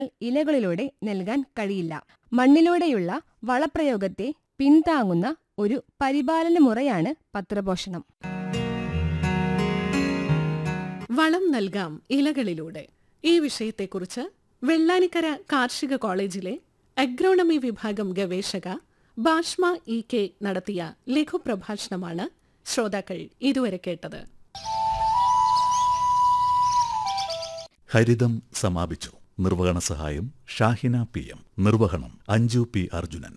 ഇലകളിലൂടെ നൽകാൻ കഴിയില്ല മണ്ണിലൂടെയുള്ള വളപ്രയോഗത്തെ പിന്താങ്ങുന്ന ഒരു പരിപാലന മുറയാണ് പത്രപോഷണം വളം നൽകാം ഇലകളിലൂടെ ഈ വിഷയത്തെക്കുറിച്ച് വെള്ളാനിക്കര കാർഷിക കോളേജിലെ അഗ്രോണമി വിഭാഗം ഗവേഷക ബാഷ്മ ഇ കെ നടത്തിയ ലഘുപ്രഭാഷണമാണ് ശ്രോതാക്കൾ ഇതുവരെ കേട്ടത് ഹരിതം സമാപിച്ചു നിർവഹണ സഹായം ഷാഹിന പി എം നിർവഹണം Anju P Arjunan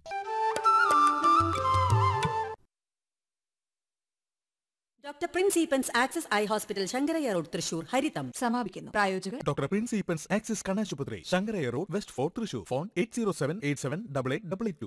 doctor Prince Eapen's Access eye hospital Sankaraiah road Thrissur ഹരിതം സമാപിക്കുന്നു പ്രായോജകർ ഡോക്ടർ പ്രിൻസ് ഈപ്പൻസ് ആക്സിസ് കണ്ണാശുപത്രി Sankaraiah road west fort Thrissur phone eight zero seven eight seven double eight double eight two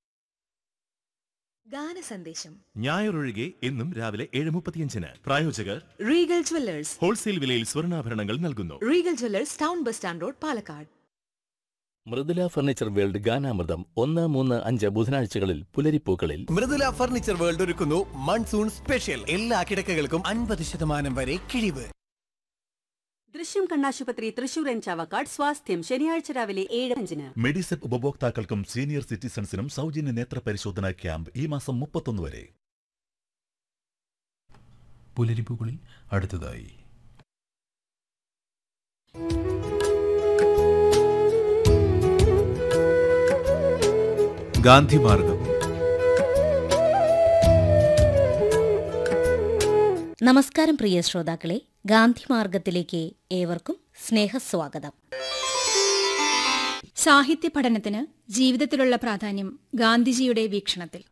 ഗാന സന്ദേശം ഞായറൊഴികെ എന്നും രാവിലെ ഏഴ് മുപ്പത്തിയഞ്ചിന് പ്രായോജകർ റീഗൽ ജ്വല്ലേഴ്സ് ഹോൾസെയിൽ വിലയിൽ സ്വർണ്ണാഭരണങ്ങൾ നൽകുന്നു Regal jewellers town bus stand road Palakkad Mridula furniture world ഗാനാമൃതം ഒന്ന് മൂന്ന് അഞ്ച് ബുധനാഴ്ചകളിൽ പുലരിപ്പൂക്കളിൽ മൃദുല ഫർണിച്ചർ വേൾഡ് ഒരുക്കുന്നു മൺസൂൺ സ്പെഷ്യൽ എല്ലാ കിടക്കകൾക്കും അൻപത് ശതമാനം വരെ കിഴിവ് ദൃശ്യം കണ്ണാശുപത്രി തൃശൂർ എൻ ചാവക്കാട് സ്വാസ്ഥ്യം ശനിയാഴ്ച രാവിലെ ഏഴ് അഞ്ചിന് മെഡിസെപ്പ് ഉപഭോക്താക്കൾക്കും സീനിയർ സിറ്റിസൺസിനും സൗജന്യ നേത്ര പരിശോധന ക്യാമ്പ് ഈ മാസം മുപ്പത്തൊന്ന് വരെ പുലരിപ്പുകളിൽ അടുത്തതായി ഗാന്ധിമാർഗം നമസ്കാരം പ്രിയ ശ്രോതാക്കളെ ഗാന്ധിമാർഗത്തിലേക്ക് ഏവർക്കും സ്നേഹസ്വാഗതം സാഹിത്യ പഠനത്തിന് ജീവിതത്തിലുള്ള പ്രാധാന്യം ഗാന്ധിജിയുടെ വീക്ഷണത്തിൽ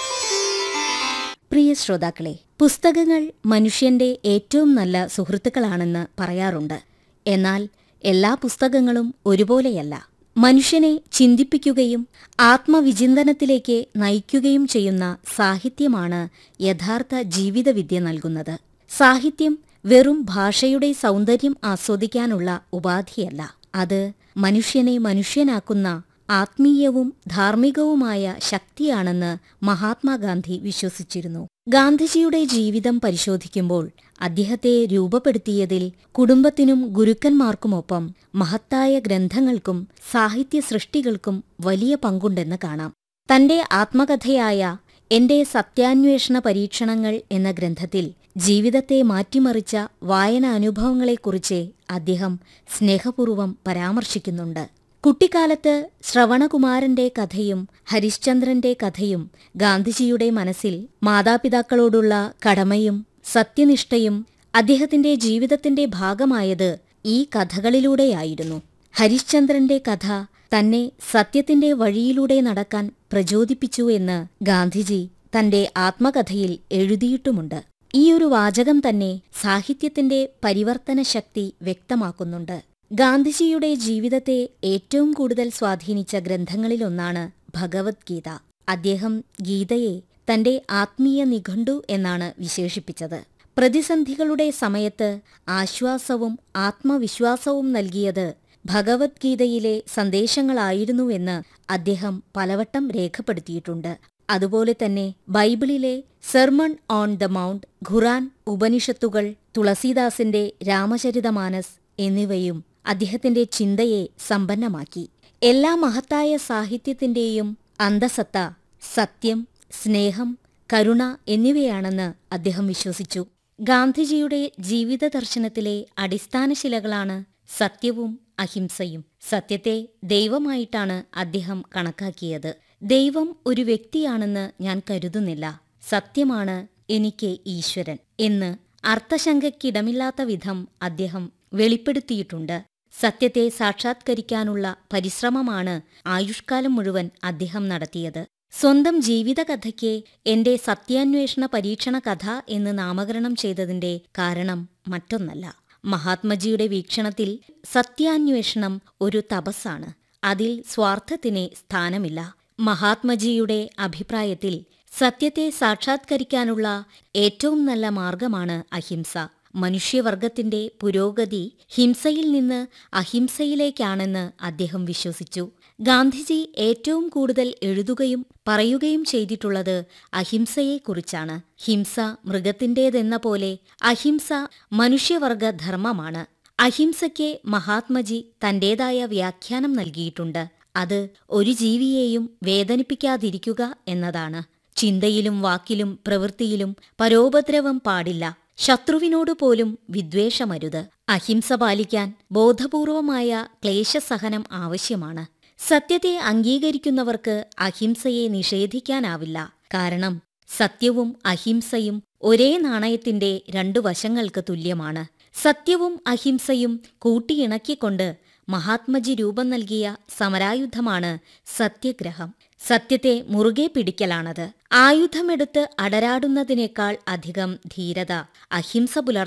പ്രിയ ശ്രോതാക്കളെ പുസ്തകങ്ങൾ മനുഷ്യന്റെ ഏറ്റവും നല്ല സുഹൃത്തുക്കളാണെന്ന് പറയാറുണ്ട് എന്നാൽ എല്ലാ പുസ്തകങ്ങളും ഒരുപോലെയല്ല മനുഷ്യനെ ചിന്തിപ്പിക്കുകയും ആത്മവിചിന്തനത്തിലേക്ക് നയിക്കുകയും ചെയ്യുന്ന സാഹിത്യമാണ് യഥാർത്ഥ ജീവിതവിദ്യ നൽകുന്നത് സാഹിത്യം വെറും ഭാഷയുടെ സൗന്ദര്യം ആസ്വദിക്കാനുള്ള ഉപാധിയല്ല അത് മനുഷ്യനെ മനുഷ്യനാക്കുന്ന ആത്മീയവും ധാർമ്മികവുമായ ശക്തിയാണെന്ന് മഹാത്മാഗാന്ധി വിശ്വസിച്ചിരുന്നു ഗാന്ധിജിയുടെ ജീവിതം പരിശോധിക്കുമ്പോൾ അദ്ദേഹത്തെ രൂപപ്പെടുത്തിയതിൽ കുടുംബത്തിനും ഗുരുക്കന്മാർക്കുമൊപ്പം മഹത്തായ ഗ്രന്ഥങ്ങൾക്കും സാഹിത്യ സൃഷ്ടികൾക്കും വലിയ പങ്കുണ്ടെന്ന് കാണാം തന്റെ ആത്മകഥയായ എന്റെ സത്യാന്വേഷണ പരീക്ഷണങ്ങൾ എന്ന ഗ്രന്ഥത്തിൽ ജീവിതത്തെ മാറ്റിമറിച്ച വായനാനുഭവങ്ങളെക്കുറിച്ച് അദ്ദേഹം സ്നേഹപൂർവം പരാമർശിക്കുന്നുണ്ട് കുട്ടിക്കാലത്ത് ശ്രവണകുമാരന്റെ കഥയും ഹരിശ്ചന്ദ്രന്റെ കഥയും ഗാന്ധിജിയുടെ മനസ്സിൽ മാതാപിതാക്കളോടുള്ള കടമയും സത്യനിഷ്ഠയും അദ്ദേഹത്തിന്റെ ജീവിതത്തിന്റെ ഭാഗമായത് ഈ കഥകളിലൂടെയായിരുന്നു ഹരിശ്ചന്ദ്രന്റെ കഥ തന്നെ സത്യത്തിന്റെ വഴിയിലൂടെ നടക്കാൻ പ്രചോദിപ്പിച്ചു എന്ന് ഗാന്ധിജി തന്റെ ആത്മകഥയിൽ എഴുതിയിട്ടുമുണ്ട് ഈയൊരു വാചകം തന്നെ സാഹിത്യത്തിന്റെ പരിവർത്തന ശക്തി വ്യക്തമാക്കുന്നുണ്ട് ഗാന്ധിജിയുടെ ജീവിതത്തെ ഏറ്റവും കൂടുതൽ സ്വാധീനിച്ച ഗ്രന്ഥങ്ങളിലൊന്നാണ് ഭഗവത്ഗീത അദ്ദേഹം ഗീതയെ തന്റെ ആത്മീയ നിഘണ്ടു എന്നാണ് വിശേഷിപ്പിച്ചത് പ്രതിസന്ധികളുടെ സമയത്ത് ആശ്വാസവും ആത്മവിശ്വാസവും നൽകിയത് ഭഗവത്ഗീതയിലെ സന്ദേശങ്ങളായിരുന്നുവെന്ന് അദ്ദേഹം പലവട്ടം രേഖപ്പെടുത്തിയിട്ടുണ്ട് അതുപോലെ തന്നെ ബൈബിളിലെ സെർമൺ ഓൺ ദ മൗണ്ട് ഖുറാൻ ഉപനിഷത്തുകൾ തുളസീദാസിന്റെ രാമചരിതമാനസ് എന്നിവയും അദ്ദേഹത്തിന്റെ ചിന്തയെ സമ്പന്നമാക്കി എല്ലാ മഹത്തായ സാഹിത്യത്തിന്റെയും അന്തസത്ത സത്യം സ്നേഹം കരുണ എന്നിവയാണെന്ന് അദ്ദേഹം വിശ്വസിച്ചു ഗാന്ധിജിയുടെ ജീവിത ദർശനത്തിലെ അടിസ്ഥാനശിലകളാണ് സത്യവും അഹിംസയും സത്യത്തെ ദൈവമായിട്ടാണ് അദ്ദേഹം കണക്കാക്കിയത് ദൈവം ഒരു വ്യക്തിയാണെന്ന് ഞാൻ കരുതുന്നില്ല സത്യമാണ് എനിക്ക് ഈശ്വരൻ എന്ന് അർത്ഥശങ്കയ്ക്കിടമില്ലാത്ത വിധം അദ്ദേഹം വെളിപ്പെടുത്തിയിട്ടുണ്ട് സത്യത്തെ സാക്ഷാത്കരിക്കാനുള്ള പരിശ്രമമാണ് ആയുഷ്കാലം മുഴുവൻ അദ്ദേഹം നടത്തിയത് സ്വന്തം ജീവിതകഥയ്ക്ക് എന്റെ സത്യാന്വേഷണ പരീക്ഷണ കഥ എന്ന് നാമകരണം ചെയ്തതിന്റെ കാരണം മറ്റൊന്നല്ല മഹാത്മജിയുടെ വീക്ഷണത്തിൽ സത്യാന്വേഷണം ഒരു തപസ്സാണ് അതിൽ സ്വാർത്ഥത്തിന് സ്ഥാനമില്ല മഹാത്മജിയുടെ അഭിപ്രായത്തിൽ സത്യത്തെ സാക്ഷാത്കരിക്കാനുള്ള ഏറ്റവും നല്ല മാർഗമാണ് അഹിംസ മനുഷ്യവർഗത്തിന്റെ പുരോഗതി ഹിംസയിൽ നിന്ന് അഹിംസയിലേക്കാണെന്ന് അദ്ദേഹം വിശ്വസിച്ചു ഗാന്ധിജി ഏറ്റവും കൂടുതൽ എഴുതുകയും പറയുകയും ചെയ്തിട്ടുള്ളത് അഹിംസയെക്കുറിച്ചാണ് ഹിംസ മൃഗത്തിന്റേതെന്ന പോലെ അഹിംസ മനുഷ്യവർഗ ധർമ്മമാണ് അഹിംസയ്ക്ക് മഹാത്മജി തന്റേതായ വ്യാഖ്യാനം നൽകിയിട്ടുണ്ട് അത് ഒരു ജീവിയെയും വേദനിപ്പിക്കാതിരിക്കുക എന്നതാണ് ചിന്തയിലും വാക്കിലും പ്രവൃത്തിയിലും പരോപദ്രവം പാടില്ല ശത്രുവിനോട് പോലും വിദ്വേഷമരുത് അഹിംസ പാലിക്കാൻ ബോധപൂർവമായ ക്ലേശസഹനം ആവശ്യമാണ് സത്യത്തെ അംഗീകരിക്കുന്നവർക്ക് അഹിംസയെ നിഷേധിക്കാനാവില്ല കാരണം സത്യവും അഹിംസയും ഒരേ നാണയത്തിന്റെ രണ്ടു വശങ്ങൾക്ക് തുല്യമാണ് സത്യവും അഹിംസയും കൂട്ടിയിണക്കിക്കൊണ്ട് മഹാത്മജി രൂപം നൽകിയ സമരായുധമാണ് സത്യഗ്രഹം സത്യത്തെ മുറുകെ പിടിക്കലാണത് ആയുധമെടുത്ത് അടരാടുന്നതിനേക്കാൾ അധികം ധീരത അഹിംസ പുലർ